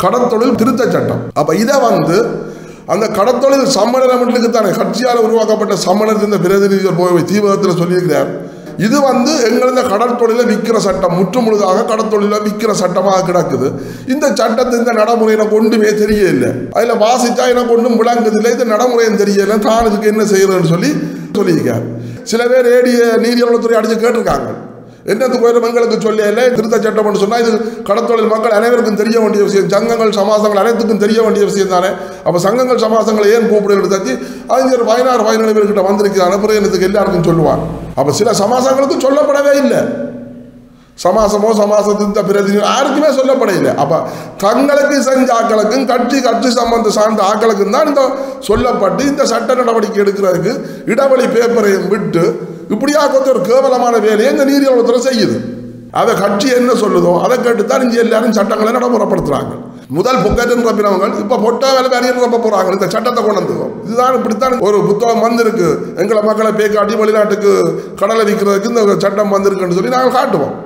கடத்தொழில் திருத்த சட்டம் அப்ப இதை வந்து அந்த கடத்தொழில் சம்மேளனத்துக்கு தானே கட்சியால் உருவாக்கப்பட்ட சம்மேளனத்தின் பிரதிநிதிகள் போய் தீவிரத்தில் சொல்லியிருக்கிறார் இது வந்து எங்களது கடல் தொழிலை விற்கிற சட்டம் முற்று முழுதாக கடற்தொழிலை விற்கிற சட்டமாக கிடக்குது இந்த சட்டத்தை இந்த நடைமுறை எனக்கு ஒன்றுமே தெரியல அதில் வாசித்தா எனக்கு ஒன்றும் விளங்குதில்லை இந்த நடைமுறையும் தெரியல தான் இதுக்கு என்ன செய்யறதுன்னு சொல்லி சொல்லியிருக்கார் சில பேர் ஏடிய நீதியவளத்துறை அடிச்சு கேட்டிருக்காங்க என்னத்துக்கு உயரம் எங்களுக்கு சொல்லல திருத்த சட்டம்னு சொன்னால் இது கடத்தொழில் மக்கள் அனைவருக்கும் தெரிய வேண்டிய விஷயம் சங்கங்கள் சமாசங்கள் அனைத்துக்கும் தெரிய வேண்டிய விஷயம் தானே அப்போ சங்கங்கள் சமாசங்களை ஏன் கூப்பிடுறது தச்சு அறிஞர் பதினாறு பதினேழு பேர்கிட்ட வந்திருக்கிறாங்க அப்புறம் என்னத்துக்கு எல்லாருக்கும் சொல்லுவாங்க அப்போ சில சமாசங்களுக்கு சொல்லப்படவே இல்லை சமாசமோ சமாசத்தின் பிரதிநிதி யாருக்குமே சொல்லப்படையில அப்ப தங்களுக்கு செஞ்ச ஆக்களுக்கும் கட்சி கட்சி சம்பந்த சார்ந்த ஆக்களுக்கும் தான் இந்த சொல்லப்பட்டு இந்த சட்ட நடவடிக்கை எடுக்கிறதுக்கு இடைவெளி பேப்பரையும் விட்டு இப்படியா கொஞ்சம் ஒரு கேவலமான வேலையை இந்த நீதிமன்றத்துல செய்யுது அதை கட்சி என்ன சொல்லுதோ அதை கேட்டு தான் இங்கே எல்லாரும் சட்டங்களை நடைமுறைப்படுத்துறாங்க முதல் பொக்கெட்டுன்னு ரப்பினவங்க இப்போ பொட்டா வேலை வேலையை ரப்ப போறாங்க இந்த சட்டத்தை கொண்டு வந்துக்கும் இதுதான் இப்படித்தான் ஒரு புத்தகம் வந்திருக்கு எங்களை மக்களை பேக்காட்டி வெளிநாட்டுக்கு கடலை விற்கிறதுக்கு இந்த சட்டம் வந்திருக்குன்னு சொல்லி நாங்கள் காட்டுவோம்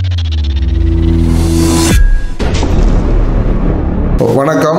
வணக்கம்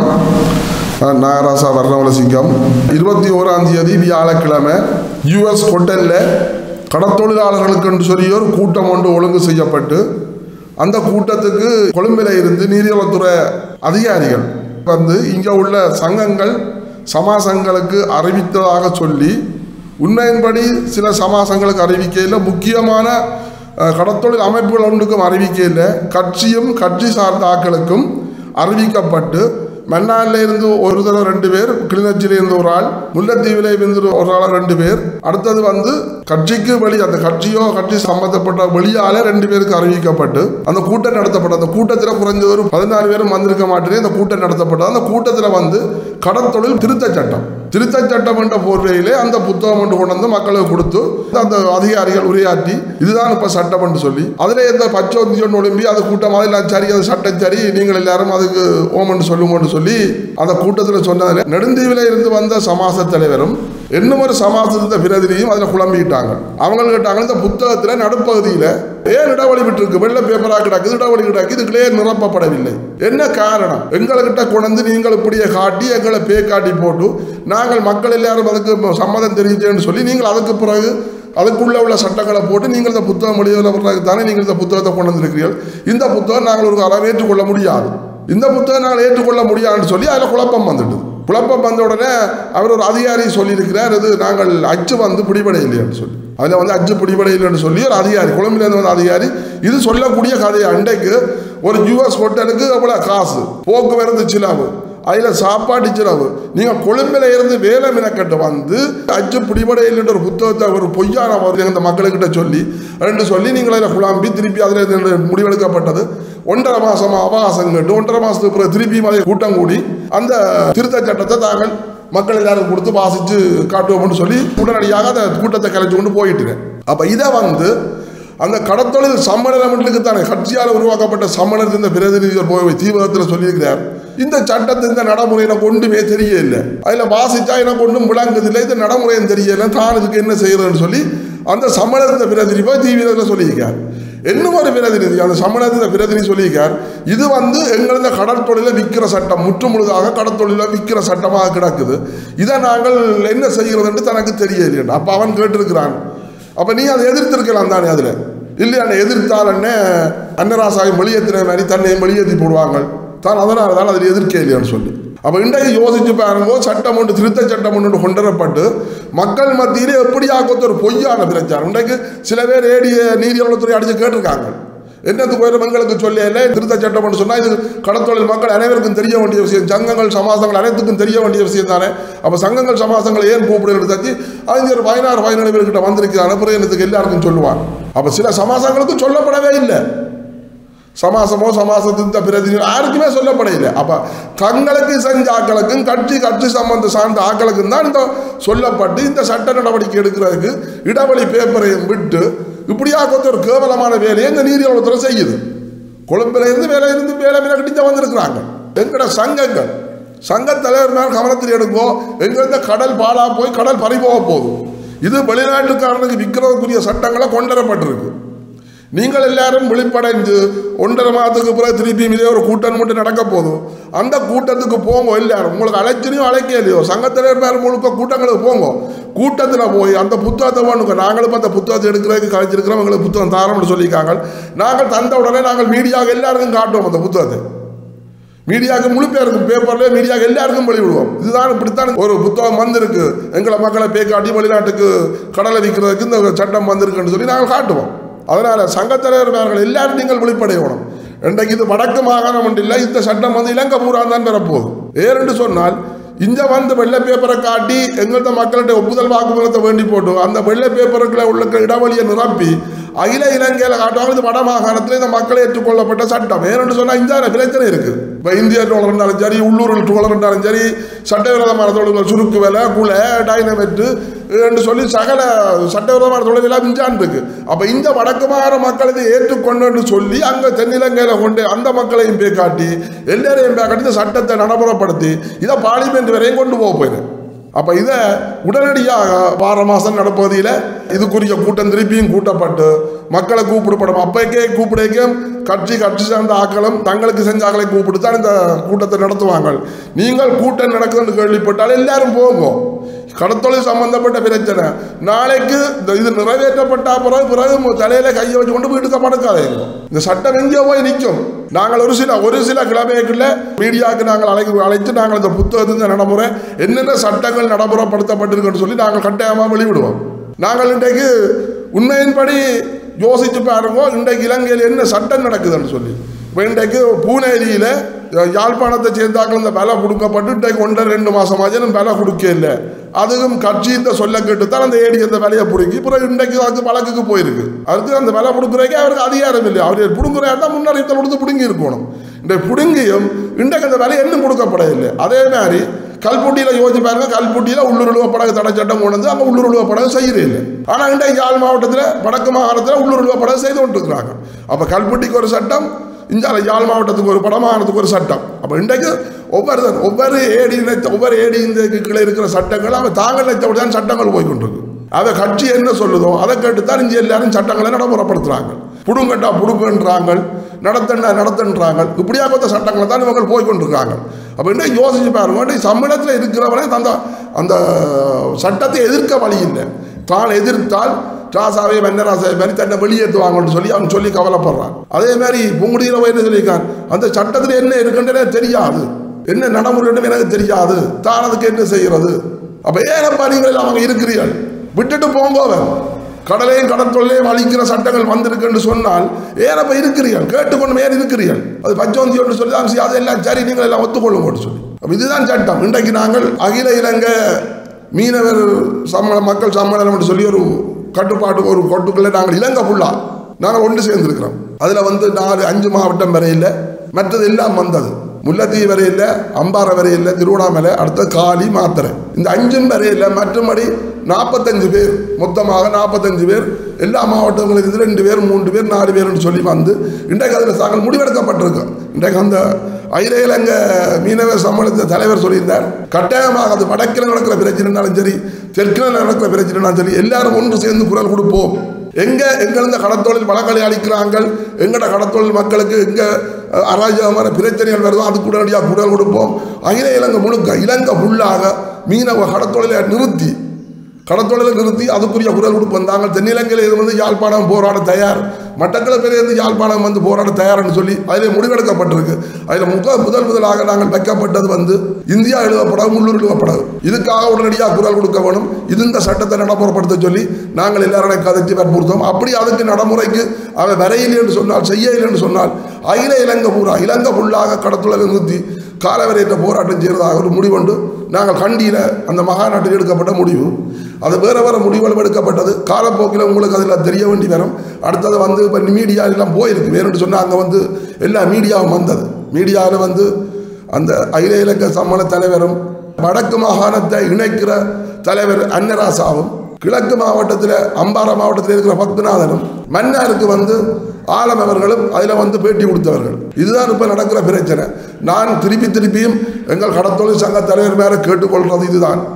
நான் நாகராசா வர்ணவலசிங்கம் இருபத்தி ஓராம் தேதி வியாழக்கிழமை யுஎஸ் கொட்டனில் கடத்தொழிலாளர்களுக்கு என்று சொல்லி ஒரு கூட்டம் ஒன்று ஒழுங்கு செய்யப்பட்டு அந்த கூட்டத்துக்கு கொழும்பில் இருந்து நீதிவளத்துறை அதிகாரிகள் வந்து இங்கே உள்ள சங்கங்கள் சமாசங்களுக்கு அறிவித்ததாக சொல்லி உண்மையின்படி சில சமாசங்களுக்கு அறிவிக்கையில் முக்கியமான அஹ், கடத்தொழில் அமைப்புகள் ஒன்றுக்கும் அறிவிக்கையில் கட்சியும் கட்சி சார்ந்த ஆக்களுக்கும் அறிவிக்கப்பட்டு மன்னாரில் இருந்து ஒரு தடவை ரெண்டு பேர் கிளிநொச்சியில் இருந்து ஒரு ஆள் முல்லைத்தீவில இருந்து ஒரு ஆள் ரெண்டு பேர் அடுத்தது வந்து கட்சிக்கு வெளி அந்த கட்சியோ கட்சி சம்பந்தப்பட்ட வெளியால ரெண்டு பேருக்கு அறிவிக்கப்பட்டு அந்த கூட்டம் நடத்தப்பட்ட அந்த கூட்டத்தில் குறைஞ்ச ஒரு பதினாலு பேரும் வந்திருக்க மாட்டேன் அந்த கூட்டம் நடத்தப்பட்டது அந்த கூட்டத்தில் வந்து கடற்தொழில் திருத்த சட்டம் திருத்த சட்டம் என்ற போர்வையிலே அந்த புத்தகம் ஒன்று கொண்டு வந்து மக்களுக்கு கொடுத்து அந்த அதிகாரிகள் உரையாற்றி இதுதான் இப்ப சட்டம் என்று சொல்லி அதுல எந்த பச்சோந்தி ஒன்று ஒழும்பி அது கூட்டம் அதெல்லாம் சரி அது சட்டம் சரி நீங்கள் எல்லாரும் அதுக்கு ஓமன்னு சொல்லுங்கன்னு சொல்லி அந்த கூட்டத்தில் சொன்னதில் நெடுந்தீவில இருந்து வந்த சமாச தலைவரும் இன்னும் ஒரு சமாசத்தை பிரதிநிதியும் அதில் குழம்பிக்கிட்டாங்க அவங்க கேட்டாங்க இந்த புத்தகத்தில் நடுப்பகுதியில் ஏன் இடைவெளி விட்டுருக்கு வெள்ளை பேப்பராக கிடக்குது இடைவெளி கிடக்கு இதுக்குள்ளே நிரப்பப்படவில்லை என்ன காரணம் எங்கள்கிட்ட கொண்டு நீங்கள் இப்படியே காட்டி எங்களை பே காட்டி போட்டு நாங்கள் மக்கள் எல்லாரும் அதுக்கு சம்மதம் தெரிவிச்சேன்னு சொல்லி நீங்கள் அதுக்கு பிறகு அதுக்குள்ள உள்ள சட்டங்களை போட்டு நீங்கள் இந்த புத்தகம் வெளியிடப்படுறதுக்கு தானே நீங்கள் இந்த புத்தகத்தை கொண்டு வந்திருக்கிறீர்கள் இந்த புத்தகம் நாங்கள் ஒரு அளவு ஏற்றுக்கொள்ள முடியாது இந்த புத்தகம் நாங்கள் ஏற்றுக்கொள்ள முடியாதுன்னு சொல்லி அதில் குழப்பம் வந்துட்டு குழப்பம் வந்த உடனே அவர் ஒரு அதிகாரி சொல்லியிருக்கிறார் இது நாங்கள் அச்சு வந்து பிடிபடையில்லைன்னு சொல்லி அதில் வந்து அச்சு பிடிபடையில்லைன்னு சொல்லி ஒரு அதிகாரி கொழும்பிலேருந்து வந்த அதிகாரி இது சொல்லக்கூடிய கதை அண்டைக்கு ஒரு யூஎஸ் ஹோட்டலுக்கு அவ்வளோ காசு போக்குவரத்து செலவு அதில் சாப்பாட்டு செலவு நீங்கள் கொழும்பில் இருந்து வேலை மினக்கட்டு வந்து அச்சு பிடிபடையில் ஒரு புத்தகத்தை ஒரு பொய்யான ஒரு இந்த மக்களுக்கிட்ட சொல்லி ரெண்டு சொல்லி நீங்கள் அதில் குழம்பி திருப்பி அதில் இருந்து முடிவெடுக்கப்பட்டது ஒன்றரை மாசமா அவகாசம் கேட்டு ஒன்றரை மாசத்துக்கு பிறகு திருப்பி அதை கூட்டம் கூடி அந்த திருத்த சட்டத்தை தாங்கள் மக்கள் எல்லாரும் கொடுத்து வாசிச்சு காட்டுவோம்னு சொல்லி உடனடியாக அந்த கூட்டத்தை கலைச்சு கொண்டு போயிட்டுறேன் அப்போ இதை வந்து அந்த கடத்தொழில் சம்மேளனத்துக்கு தானே கட்சியால் உருவாக்கப்பட்ட சம்மேளனத்தின் பிரதிநிதிகள் போய் தீவிரத்தில் சொல்லியிருக்கிறார் இந்த சட்டத்தை இந்த நடைமுறை எனக்கு ஒன்றுமே தெரியல அதில் வாசிச்சா எனக்கு ஒன்றும் விளங்குதில்லை இந்த நடைமுறையும் தெரியல தான் இதுக்கு என்ன செய்யறதுன்னு சொல்லி அந்த சம்மேளனத்தின் பிரதிநிதி போய் தீவிரத்தில் சொல்லியிருக்கார் இன்னும் ஒரு பிரதிநிதி அந்த சம்மேளனத்தின் பிரதிநிதி சொல்லியிருக்கார் இது வந்து எங்களது கடற்தொழிலை விற்கிற சட்டம் முற்று முழுதாக கடற்தொழிலை விற்கிற சட்டமாக கிடக்குது இதை நாங்கள் என்ன செய்கிறதுன்னு தனக்கு தெரியலையே அப்போ அவன் கேட்டிருக்கிறான் அப்போ நீ அதை எதிர்த்திருக்கலாம் தானே அதில் இல்லையா எதிர்த்தால் என்ன அன்னராசாயம் வெளியேற்றின மாதிரி தன்னையும் வெளியேற்றி போடுவாங்க தான் அதனால தான் அதில் எதிர்க்க இல்லையான்னு சொல்லி அப்போ இன்றைக்கு யோசிச்சு பாருங்க சட்டம் ஒன்று திருத்த சட்டம் ஒன்று கொண்டு வரப்பட்டு மக்கள் மத்தியிலே எப்படி ஆக்கத்து ஒரு பொய்யான பிரச்சாரம் இன்றைக்கு சில பேர் ஏடிய நீதியவளத்துறை அடிச்சு கேட்டிருக்காங்க என்னத்துக்கு உயரம் எங்களுக்கு சொல்லல திருத்த சட்டம் ஒன்று சொன்னால் இது கடத்தொழில் மக்கள் அனைவருக்கும் தெரிய வேண்டிய விஷயம் சங்கங்கள் சமாசங்கள் அனைத்துக்கும் தெரிய வேண்டிய விஷயம் தானே அப்போ சங்கங்கள் சமாசங்களை ஏன் கூப்பிடுறது தச்சு அறிஞர் பதினாறு பதினேழு பேர்கிட்ட வந்திருக்கிறார் அப்புறம் என்னத்துக்கு எல்லாருக்கும் சொல்லுவார் அப்போ சில சமாசங்களுக்கு சொல்லப்படவே இல்லை சமாசமோ சமாசத்தின் பிரதிநிதி யாருக்குமே சொல்லப்படையில அப்ப தங்களுக்கு செஞ்ச ஆக்களுக்கும் கட்சி கட்சி சம்பந்த சார்ந்த ஆக்களுக்கும் தான் இந்த சொல்லப்பட்டு இந்த சட்ட நடவடிக்கை எடுக்கிறதுக்கு இடைவெளி பேப்பரையும் விட்டு இப்படியா கொஞ்சம் ஒரு கேவலமான வேலையை இந்த நீதிமன்றத்தில் செய்யுது கொழும்புல இருந்து வேலை இருந்து வேலை மேல கட்டிச்சா வந்திருக்கிறாங்க எங்கட சங்கங்கள் சங்க தலைவர் மேல் கவனத்தில் எடுங்கோ எங்கிருந்த கடல் பாலா போய் கடல் பறி போக போகுது இது வெளிநாட்டுக்காரனுக்கு விற்கிறதுக்குரிய சட்டங்களை கொண்டு வரப்பட்டிருக்கு நீங்கள் எல்லாரும் விழிப்படைஞ்சு ஒன்றரை மாதத்துக்கு பிறகு திருப்பியும் இதே ஒரு கூட்டம் மட்டும் நடக்க போதும் அந்த கூட்டத்துக்கு போங்க எல்லாரும் உங்களுக்கு அழைச்சினையும் அழைக்கலையோ சங்கத்தினர் பேர் முழுக்க கூட்டங்களுக்கு போங்க கூட்டத்தில் போய் அந்த புத்தகத்தை வேணுங்க நாங்களும் இப்போ அந்த புத்தகத்தை எடுக்கிறதுக்கு கழிச்சிருக்கிறோம் எங்களுக்கு புத்தகம் தாரம்னு சொல்லியிருக்காங்க நாங்கள் தந்த உடனே நாங்கள் மீடியாவுக்கு எல்லாருக்கும் காட்டுவோம் அந்த புத்தகத்தை மீடியாவுக்கு முழு பேருக்கும் பேப்பர்ல மீடியாவுக்கு எல்லாருக்கும் வெளிவிடுவோம் இதுதான் இப்படித்தான் ஒரு புத்தகம் வந்திருக்கு எங்களை மக்களை பேக்காட்டி வெளிநாட்டுக்கு கடலை விற்கிறதுக்கு இந்த சட்டம் வந்திருக்குன்னு சொல்லி நாங்கள் காட்டுவோம் அதனால சங்கத்தலைவர்கள் எல்லாரும் நீங்கள் வெளிப்படையணும் இன்றைக்கு இது வடக்கு மாகாணம் ஒன்று இல்லை இந்த சட்டம் வந்து இலங்கை பூரா தான் பெறப்போகுது ஏனென்று சொன்னால் இங்க வந்து வெள்ளை பேப்பரை காட்டி எங்கள்கிட்ட மக்கள்கிட்ட ஒப்புதல் வாக்குமூலத்தை வேண்டி போட்டு அந்த வெள்ளை பேப்பருக்குள்ள உள்ள இடைவெளியை நிரப்பி அகில இலங்கையில் காட்டுவாங்க இது வட மாகாணத்தில் இந்த மக்களை ஏற்றுக்கொள்ளப்பட்ட சட்டம் ஏன்னு சொன்னால் இந்த பிரச்சனை இருக்கு இப்போ இந்திய டோலர் இருந்தாலும் சரி உள்ளூர் டோலர் இருந்தாலும் சரி சட்டவிரோதமான தொழில்கள் சுருக்கு வேலை குலை டைனமெட்டு என்று சொல்லி சகல சட்டவிரோதமான தொழிலெல்லாம் இஞ்சான் இருக்கு அப்போ இந்த வடக்கு மாகாண மக்கள் இதை ஏற்றுக்கொண்டு சொல்லி அங்கே தென்னிலங்கையில் கொண்டு அந்த மக்களையும் போய் காட்டி எல்லாரையும் போய் காட்டி இந்த சட்டத்தை நடைமுறைப்படுத்தி இதை பார்லிமெண்ட் வரையும் கொண்டு போக போயிரு அப்போ இதை உடனடியாக வார மாதம் நடப்பகுதியில் இதுக்குரிய கூட்டம் திருப்பியும் கூட்டப்பட்டு மக்களை கூப்பிடப்படும் அப்போக்கே கூப்பிடக்கே கட்சி கட்சி சார்ந்த ஆக்களும் தங்களுக்கு செஞ்ச ஆக்களை கூப்பிட்டு தான் இந்த கூட்டத்தை நடத்துவாங்க நீங்கள் கூட்டம் நடக்குதுன்னு கேள்விப்பட்டால் எல்லாரும் போங்க கடத்தொழில் சம்பந்தப்பட்ட பிரச்சனை நாளைக்கு இந்த இது நிறைவேற்றப்பட்ட பிறகு பிறகு தலையில கையை வச்சு கொண்டு வீட்டுக்கு படுக்காதீங்க இந்த சட்டம் எங்கேயோ போய் நிற்கும் நாங்கள் ஒரு சில ஒரு சில கிழமைக்குள்ள மீடியாவுக்கு நாங்கள் அழைத்து அழைத்து நாங்கள் இந்த புத்தகத்தின் நடைமுறை என்னென்ன சட்டங்கள் நடைமுறைப்படுத்தப்பட்டிருக்குன்னு சொல்லி நாங்கள் கட்டாயமாக வெளிவிடுவோம் நாங்கள் இன்றைக்கு உண்மையின்படி யோசிச்சு பாருங்க இன்றைக்கு இலங்கையில் என்ன சட்டம் நடக்குதுன்னு சொல்லி இப்போ இன்றைக்கு பூனேரியில் யாழ்ப்பாணத்தை சேர்ந்தாக்கள் இந்த விலை கொடுக்கப்பட்டு இன்றைக்கு ஒன்றரை ரெண்டு மாதம் ஆச்சு விலை கொடுக்க இல்லை அதுவும் கட்சி இந்த சொல்ல கேட்டு தான் அந்த ஏடி அந்த விலையை பிடிக்கி பிறகு இன்றைக்கு அதுக்கு வழக்குக்கு போயிருக்கு அதுக்கு அந்த விலை கொடுக்குறதுக்கே அவருக்கு அதிகாரம் இல்லை அவர் பிடுங்குறா தான் முன்னறிவித்தல் கொடுத்து பிடுங்கி இருக்கணும் இந்த பிடுங்கியும் இன்றைக்கு அந்த விலை இன்னும் கொடுக்கப்படவில்லை அதே மாதிரி கல்புட்டியில் யோசிச்சு பாருங்க கல்புட்டியில் உள்ளூர் படகு தடை சட்டம் கொண்டு வந்து அங்கே உள்ளூர் படகு செய்யறே இல்லை ஆனால் இன்றைக்கு யாழ் மாவட்டத்தில் வடக்கு மாகாணத்தில் உள்ளூர் படகு செய்து கொண்டிருக்கிறாங்க அப்போ கல்புட்டிக்கு ஒரு சட்டம் இந்தியாவில் யாழ் மாவட்டத்துக்கு ஒரு படமாகாணத்துக்கு ஒரு சட்டம் அப்போ இன்றைக்கு ஒவ்வொரு ஒவ்வொரு ஏடி இணைத்த ஒவ்வொரு ஏடி இந்த கீழே இருக்கிற சட்டங்கள் அவன் தாங்கள் நினைத்தபடி தான் சட்டங்கள் போய் கொண்டிருக்கு அதை கட்சி என்ன சொல்லுதோ அதை கேட்டு தான் இங்கே எல்லாரும் சட்டங்களை நடைமுறைப்படுத்துகிறாங்க புடுங்கட்டா புடுங்குன்றாங்க நடத்தண்டா நடத்துன்றாங்க இப்படியாக கொத்த சட்டங்களை தான் இவங்க போய் கொண்டிருக்காங்க அப்போ என்ன யோசிச்சு பாருங்க இன்னைக்கு சம்மேளத்தில் இருக்கிறவனே அந்த அந்த சட்டத்தை எதிர்க்க வழி இல்லை தான் எதிர்த்தால் ராசாவே மன்னராசாவை மாதிரி தன்னை வெளியேற்றுவாங்கன்னு சொல்லி அவன் சொல்லி கவலைப்படுறான் அதே மாதிரி பொங்குடியில் போய் என்ன சொல்லியிருக்கான் அந்த சட்டத்தில் என்ன இருக்குன்றே தெரியாது என்ன நடைமுறைன்னு எனக்கு தெரியாது தான் அதுக்கு என்ன செய்கிறது அப்போ ஏனப்பா நீங்கள் அவங்க இருக்கிறீர்கள் விட்டுட்டு போங்க அவன் கடலையும் கடற்கொள்ளையும் அழிக்கிற சட்டங்கள் வந்திருக்குன்னு சொன்னால் ஏனப்ப இருக்கிறீர்கள் கேட்டுக்கொண்டு மேல் இருக்கிறீர்கள் அது பஞ்சவந்தி ஒன்று சொல்லி தான் அது எல்லாம் சரி நீங்கள் எல்லாம் ஒத்துக்கொள்ளுங்க சொல்லி அப்ப இதுதான் சட்டம் இன்றைக்கு நாங்கள் அகில இலங்கை மீனவர் சம்ம மக்கள் சம்மேளனம் என்று சொல்லி ஒரு கட்டுப்பாட்டு ஒரு கொட்டுக்குள்ளே நாங்கள் இலங்கை ஃபுல்லா நாங்கள் ஒன்று சேர்ந்திருக்கிறோம் அதில் வந்து நாலு அஞ்சு மாவட்டம் வரையில் மற்றது எல்லாம் வந்தது முல்லைத்தீவு வரையில் அம்பாறை வரையில் திருவண்ணாமலை அடுத்த காளி மாத்திரை இந்த அஞ்சும் வரையில் மற்றபடி நாற்பத்தஞ்சு பேர் மொத்தமாக நாற்பத்தஞ்சு பேர் எல்லா மாவட்டங்களில் இருந்து ரெண்டு பேர் மூன்று பேர் நாலு பேர்னு சொல்லி வந்து இன்றைக்கு அதில் தாங்கள் முடிவெடுக்கப்பட்டிருக்கு இன்றைக்கு அந்த அகில இலங்கை மீனவர் சம்மேளனத்தின் தலைவர் சொல்லியிருந்தார் கட்டாயமாக அது வடக்கில் நடக்கிற பிரச்சனைனாலும் சரி தெற்கில் நடக்கிற பிரச்சனைனாலும் சரி எல்லாரும் ஒன்று சேர்ந்து குரல் கொடுப்போம் எங்க எங்கிருந்த கடத்தொழில் வளங்களை அளிக்கிறாங்க எங்கட கடத்தொழில் மக்களுக்கு எங்க அஹ், அராஜகமான பிரச்சனைகள் வருதோ அதுக்கு உடனடியாக குரல் கொடுப்போம் அகில இலங்கை முழுக்க இலங்கை ஃபுல்லாக மீனவ கடத்தொழிலை நிறுத்தி கடத்தொழிலை நிறுத்தி அதுக்குரிய குரல் கொடுப்பு வந்தாங்க தென்னிலங்கையில் இது வந்து யாழ்ப்பாணம் போராட தயார் மட்டக்களப்பில் இருந்து யாழ்ப்பாணம் வந்து போராட தயார்னு சொல்லி அதில் முடிவெடுக்கப்பட்டிருக்கு அதில் முக முதல் முதலாக நாங்கள் வைக்கப்பட்டது வந்து இந்தியா எழுதப்படாது உள்ளூர் எழுதப்படாது இதுக்காக உடனடியாக குரல் கொடுக்க வேணும் இது இந்த சட்டத்தை நடைமுறைப்படுத்த சொல்லி நாங்கள் எல்லாரும் கதைச்சு வற்புறுத்தோம் அப்படி அதுக்கு நடைமுறைக்கு அவன் வரையில் என்று சொன்னால் செய்ய என்று சொன்னால் அகில இலங்கை பூரா இலங்கை ஃபுல்லாக கடத்தொழிலை நிறுத்தி காலவரையற்ற போராட்டம் செய்கிறதாக ஒரு முடிவுண்டு நாங்கள் கண்டியில் அந்த மகாநாட்டில் எடுக்கப்பட்ட முடிவு அது வேறு வேறு முடிவுகளும் எடுக்கப்பட்டது காலப்போக்கில் உங்களுக்கு அதில் தெரிய வேண்டி வரும் அடுத்தது வந்து இப்போ மீடியா எல்லாம் போயிருக்கு வேறுன்னு சொன்னால் அங்கே வந்து எல்லா மீடியாவும் வந்தது மீடியாவில் வந்து அந்த அகில இலங்கை சம்மேளன தலைவரும் வடக்கு மாகாணத்தை இணைக்கிற தலைவர் அன்னராசாவும் கிழக்கு மாவட்டத்தில் அம்பாறை மாவட்டத்தில் இருக்கிற பத்மநாதனும் மன்னாருக்கு வந்து ஆலம் அவர்களும் அதில் வந்து பேட்டி கொடுத்தவர்கள் இதுதான் இப்போ நடக்கிற பிரச்சனை நான் திருப்பி திருப்பியும் எங்கள் கடத்தொழில் சங்க தலைவர் மேலே கேட்டுக்கொள்வது இதுதான்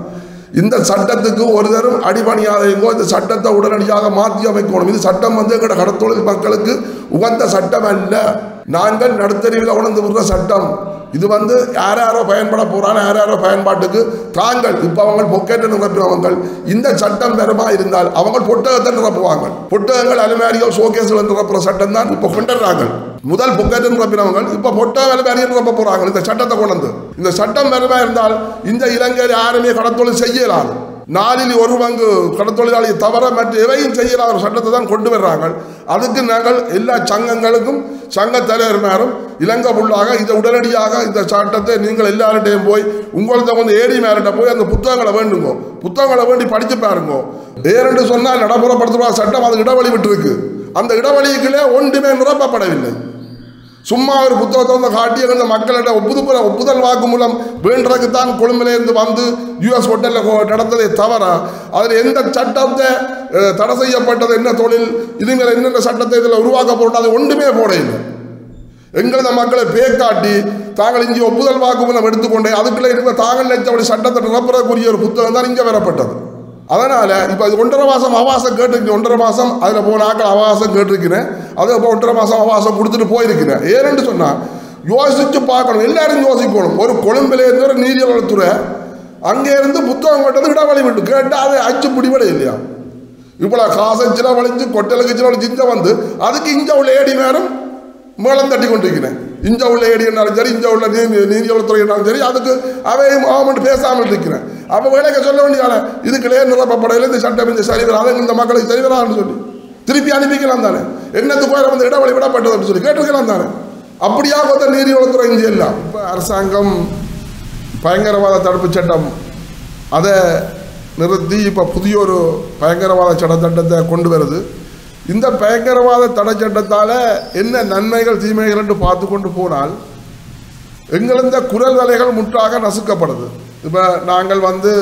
இந்த சட்டத்துக்கு ஒரு தரம் அடிபணியாதைங்கோ இந்த சட்டத்தை உடனடியாக மாற்றி அமைக்கணும் இது சட்டம் வந்து எங்களோட கடத்தொழில் மக்களுக்கு உகந்த சட்டம் அல்ல நாங்கள் நடுத்தறிவில் உணர்ந்து விடுற சட்டம் இது வந்து யார் யாரோ பயன்பட போறாங்க யார் யாரோ பயன்பாட்டுக்கு தாங்கள் இப்போ அவங்க பொக்கெட்டை நிரப்பினவங்க இந்த சட்டம் பெறமா இருந்தால் அவங்க புத்தகத்தை நிரப்புவாங்க புத்தகங்கள் அலுமாரியோ ஷோகேஸ்கள் நிரப்புற சட்டம் தான் இப்போ கொண்டுறாங்க முதல் பொக்கெட்டை நிரப்பினவங்க இப்போ புத்தக அலுமாரியை நிரப்ப போறாங்க இந்த சட்டத்தை கொண்டு வந்து இந்த சட்டம் பெறமா இருந்தால் இந்த இலங்கையில் யாருமே கடத்தொழில் செய்யலாது நாலில் ஒரு பங்கு கடத்தொழிலாளியை தவிர மற்ற எவையும் செய்யலாத ஒரு சட்டத்தை தான் கொண்டு வர்றாங்க அதுக்கு நாங்கள் எல்லா சங்கங்களுக்கும் சங்க தலைவர்மாரும் இலங்கை உள்ளாக இதை உடனடியாக இந்த சட்டத்தை நீங்கள் எல்லார்ட்டையும் போய் உங்களது வந்து ஏடி மேலிட்ட போய் அந்த புத்தகங்களை வேண்டுங்கோ புத்தகங்களை வேண்டி படித்து பாருங்க ஏரென்று சொன்னால் நடைமுறைப்படுத்துவா சட்டம் அது இடைவெளி விட்டுருக்கு அந்த இடைவெளிக்குள்ளே ஒன்றுமே நிரப்பப்படவில்லை சும்மா ஒரு புத்தகத்தை வந்து காட்டி அந்த மக்களிட ஒப்புதல் ஒப்புதல் வாக்கு மூலம் வேண்டதுக்கு தான் கொழும்பிலேருந்து வந்து யூஎஸ் ஹோட்டலில் நடந்ததை தவிர அதில் எந்த சட்டத்தை அஹ், தடை செய்யப்பட்டது என்ன தொழில் இதுமாரி என்னென்ன சட்டத்தை இதில் உருவாக்கப்பட்டது அது ஒன்றுமே போட இல்லை எங்களது மக்களை பேக்காட்டி தாங்கள் இங்கே ஒப்புதல் வாக்கு மூலம் எடுத்துக்கொண்டே அதுக்குள்ளே இருக்க தாங்கள் நினைச்சபடி சட்டத்தை நிரப்புறக்கூடிய ஒரு புத்தகம் தான் இங்கே வரப்பட்டது அதனால் இப்போ இது ஒன்றரை மாதம் அவகாசம் கேட்டிருக்கேன் ஒன்றரை மாதம் அதில் போன ஆக்கள் அவகாசம் கேட்டிருக்கிறேன் அது இப்போ ஒன்றரை மாதம் அவகாசம் கொடுத்துட்டு போயிருக்கிறேன் ஏன்னு சொன்னால் யோசித்து பார்க்கணும் எல்லாரும் யோசிக்கணும் ஒரு கொழும்பில் இருந்து ஒரு நீரியவளத்துறை அங்கே இருந்து புத்தகம் கொண்டது இடவழி விட்டு கேட்டால் அதை அச்சு பிடிபட இல்லையா இவ்வளோ காசை சிலவழிஞ்சு கொட்டலுக்கு சிலவழிச்சு இங்கே வந்து அதுக்கு இங்கே உள்ள ஏடி நேரம் மேளம் தட்டி கொண்டிருக்கிறேன் இஞ்ச உள்ள ஏடி என்றாலும் சரி இஞ்ச உள்ள நீ நீதித்துறை என்றாலும் சரி அதுக்கு அவையும் ஆவமெண்ட் பேசாமல் இருக்கிறேன் அப்போ வேலைக்கு சொல்ல வேண்டியதான இதுக்குள்ளே நிரப்பப்படையில் இந்த சட்டம் இந்த சரிவர அதை இந்த மக்களுக்கு சரிவரான்னு சொல்லி திருப்பி அனுப்பிக்கலாம் தானே என்னத்துக்கு போய் வந்து இடவழி விடப்பட்டதுன்னு சொல்லி கேட்டிருக்கலாம் தானே அப்படியா பார்த்தா நீதி வளத்துறை இங்கே எல்லாம் இப்போ அரசாங்கம் பயங்கரவாத தடுப்பு சட்டம் அதை நிறுத்தி இப்போ புதிய ஒரு பயங்கரவாத சட்டத்திட்டத்தை கொண்டு வருது இந்த பயங்கரவாத தடை சட்டத்தால் என்ன நன்மைகள் தீமைகள் என்று பார்த்து கொண்டு போனால் எங்களந்த குரல் வலைகள் முற்றாக நசுக்கப்படுது இப்போ நாங்கள் வந்து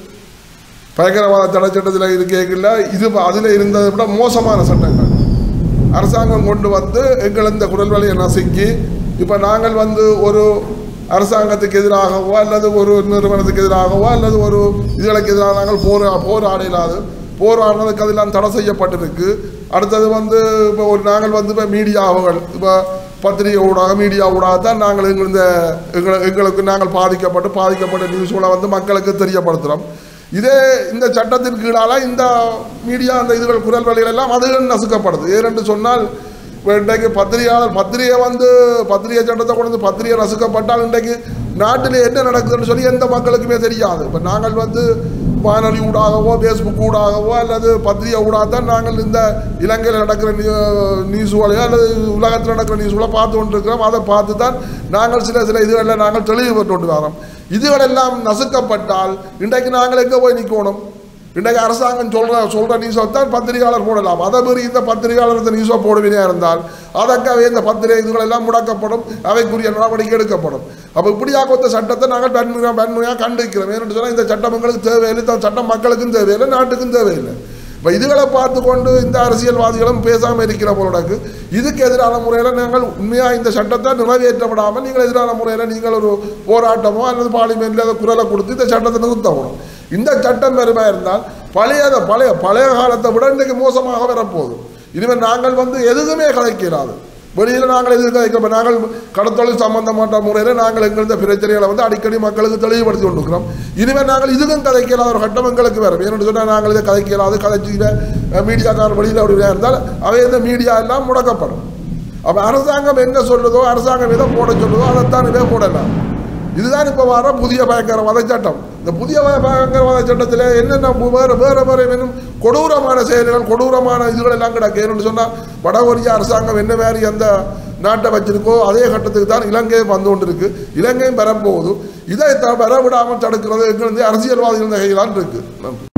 பயங்கரவாத தடை சட்டத்தில் இருக்கல இது அதில் இருந்ததை விட மோசமான சட்டங்கள் அரசாங்கம் கொண்டு வந்து எங்கள் இந்த குரல் வலையை நசுக்கி இப்போ நாங்கள் வந்து ஒரு அரசாங்கத்துக்கு எதிராகவோ அல்லது ஒரு நிறுவனத்துக்கு எதிராகவோ அல்லது ஒரு இதுகளுக்கு எதிராக நாங்கள் போரா போராடினாது போராடினதுக்கு அதெல்லாம் தடை செய்யப்பட்டிருக்கு அடுத்தது வந்து இப்போ ஒரு நாங்கள் வந்து இப்போ மீடியாவுகள் இப்போ பத்திரிகை ஊடாக மீடியா ஊடாக தான் நாங்கள் எங்கள் இந்த எங்களை எங்களுக்கு நாங்கள் பாதிக்கப்பட்டு பாதிக்கப்பட்ட நியூஸ்களை வந்து மக்களுக்கு தெரியப்படுத்துகிறோம் இதே இந்த சட்டத்தின் கீழால இந்த மீடியா அந்த இதுகள் குரல் வழிகள் எல்லாம் அதுகள் நசுக்கப்படுது ஏனென்று சொன்னால் இப்போ இன்றைக்கு பத்திரிகையாளர் பத்திரிகை வந்து பத்திரிகை சட்டத்தை கொண்டு வந்து பத்திரிகை நசுக்கப்பட்டால் இன்றைக்கு நாட்டில் என்ன நடக்குதுன்னு சொல்லி எந்த மக்களுக்குமே தெரியாது இப்போ நாங்கள் வந்து வானொலி ஊடாகவோ ஃபேஸ்புக் ஊடாகவோ அல்லது பத்திரிகை ஊடாக தான் நாங்கள் இந்த இலங்கையில் நடக்கிற நியூஸ்களையோ அல்லது உலகத்தில் நடக்கிற நியூஸ்களை பார்த்து கொண்டிருக்கிறோம் அதை பார்த்து தான் நாங்கள் சில சில இதுகளில் நாங்கள் தெளிவுபட்டு கொண்டு வரோம் இதுகளெல்லாம் நசுக்கப்பட்டால் இன்றைக்கு நாங்கள் எங்கே போய் நிற்கணும் இன்றைக்கு அரசாங்கம் சொல்கிற சொல்கிற நியூஸை தான் பத்திரிகையாளர் போடலாம் அதை மீறி இந்த பத்திரிகையாளர் இந்த நியூஸை போடுவினா இருந்தால் அதற்காகவே இந்த பத்திரிகை இதுகளெல்லாம் முடக்கப்படும் அவைக்குரிய நடவடிக்கை எடுக்கப்படும் அப்போ இப்படியாக இந்த சட்டத்தை நாங்கள் வன்முறையாக வன்முறையாக கண்டிக்கிறோம் ஏன்னு சொன்னால் இந்த சட்டம் எங்களுக்கு தேவையில்லை இந்த சட்டம் மக்களுக்கும் தேவையில்லை நாட்டுக்கும் தேவையில்லை இப்போ இதுகளை பார்த்து கொண்டு இந்த அரசியல்வாதிகளும் பேசாமல் இருக்கிற போலக்கு இதுக்கு எதிரான முறையில் நாங்கள் உண்மையாக இந்த சட்டத்தை நிறைவேற்றப்படாமல் நீங்கள் எதிரான முறையில் நீங்கள் ஒரு போராட்டமோ அல்லது பார்லிமெண்ட்டில் அதை குரலை கொடுத்து இந்த சட்டத்தை நிறுத்தப்படும் இந்த சட்டம் பெருமையாக இருந்தால் பழைய பழைய பழைய காலத்தை விட இன்றைக்கு மோசமாக வரப்போகுது இனிமேல் நாங்கள் வந்து எதுவுமே கதைக்கிறாது வெளியில் நாங்கள் எதுவும் கதைக்கிறோம் நாங்கள் கடத்தொழில் சம்பந்தப்பட்ட முறையில் நாங்கள் எங்களது பிரச்சனைகளை வந்து அடிக்கடி மக்களுக்கு தெளிவுபடுத்தி கொண்டிருக்கிறோம் இனிமேல் நாங்கள் இதுக்கும் கதைக்கலாத ஒரு கட்டம் எங்களுக்கு வரும் ஏன்னு சொன்னால் நாங்கள் இதை கதைக்கலாது கதைச்சிக்கிற மீடியாக்கார வெளியில் அப்படி இருந்தால் அவை இந்த மீடியா எல்லாம் முடக்கப்படும் அப்போ அரசாங்கம் என்ன சொல்லுதோ அரசாங்கம் எதை போட சொல்லுதோ அதைத்தான் இதை போடலாம் இதுதான் இப்போ வர புதிய பயங்கரவாத சட்டம் இந்த புதிய பய- பயங்கரவாத சட்டத்தில் என்னென்ன மு- வேறு வேறு வேறு இன்னும் கொடூரமான செயல்கள் கொடூரமான இதுகள் எல்லாம் கிடக்கு ஏன்னு சொன்னால் வடகொரிய அரசாங்கம் என்ன மாதிரி அந்த நாட்டை வச்சிருக்கோ அதே கட்டத்துக்கு தான் இலங்கையும் வந்து கொண்டிருக்கு இலங்கையும் வரப்போகுது இதை த- வரவிடாமல் தடுக்கிறது எங்களுக்கு அரசியல்வாதிகள் கையிலான் இருக்கு நன்றி